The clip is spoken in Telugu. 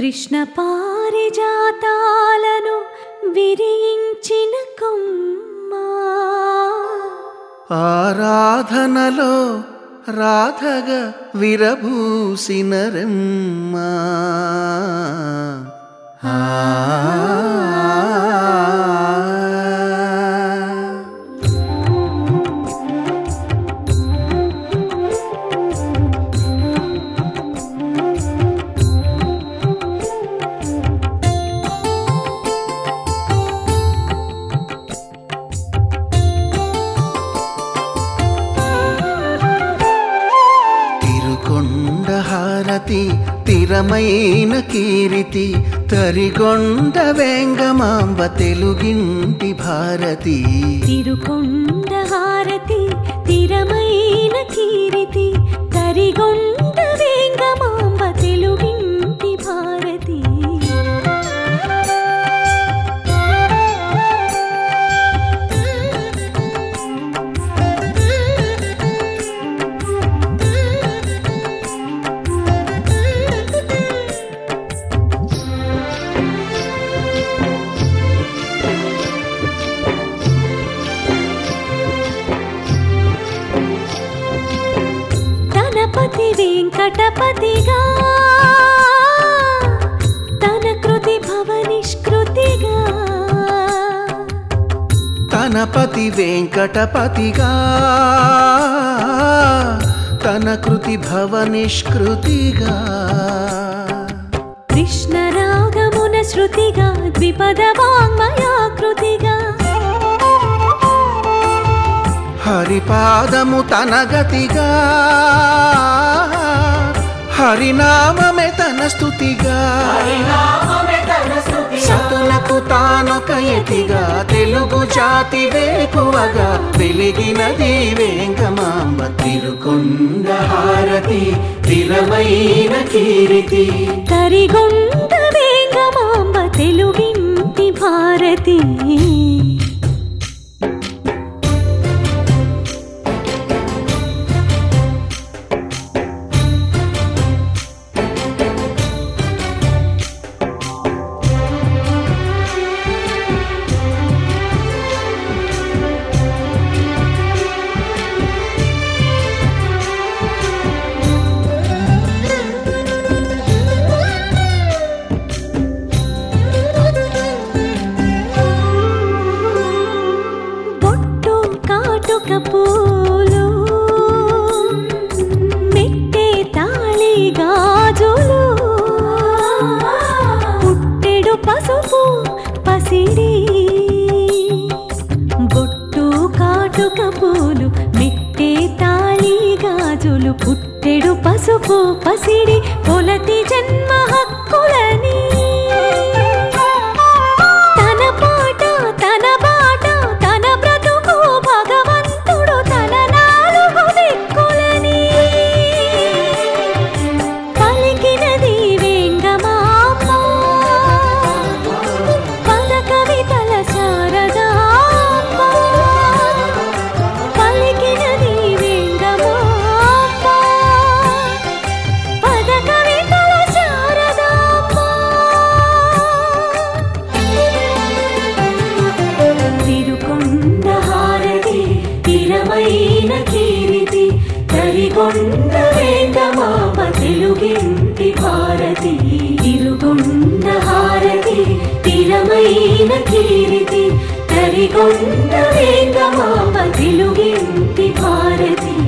కృష్ణ పారిజాతాలను విరించిన కొమ్మ ఆరాధనలో రాధగా విరభూసిన రెమ్మ ఆ తిరుకొండ హారతి తిరమైన కీరితి తరిగొండ వేంగమాంబ తెలుగింటి భారతి తిరుకొండ హారతి తిరమైన కీరితి తరిగొండ వేంగమాంబ తెలుగింటి భారతి తనపతి వెంకటపతిగా తన కృతి భవనిష్కృతిగా తనపతి వెంకటపతిగా తన కృతి భవ నిష్కృతిగా కృష్ణ రాగమున శృతిగా ద్విపద వాంగ్మయాకృతిగా హరిపాదము తన గతిగా హరినామమే తన స్తుతిగా సతులకు తానొక ఎతిగా తెలుగు జాతి వేకువగా వెలిగినది వేంగమాంబ తిరుకొండ హారతి తిరమైన కీరితి తరిగొండ వేంగమాంబ తెలుగింటి భారతి బొట్టు కాటుక పూలు మెట్టే తాళి గాజులు పుట్టెడు పసుపు పసిడి బొట్టు కాటుక పూలు మెట్టే తాళి గాజులు పుట్టెడు పసుపు పసిడి పొలతి జన్మ హక్కులని తన పాట తన బాట తన బ్రతుకు భగవంతుడు తన నాలుగు దిక్కులని పలికినది వేంగమాంబ పద కవితల శారదాంబ పలికినది వేంగమాంబ పద కవితల శారదాంబ తిరుకొండ హారతి తిరమైన కీరితి తరిగొండ వేంగమామ తెలుగింటి భారతి తిరుగొండ హారతి తిరమైన కీరితి తరిగొండ వేంగమామ తెలుగింటి భారతి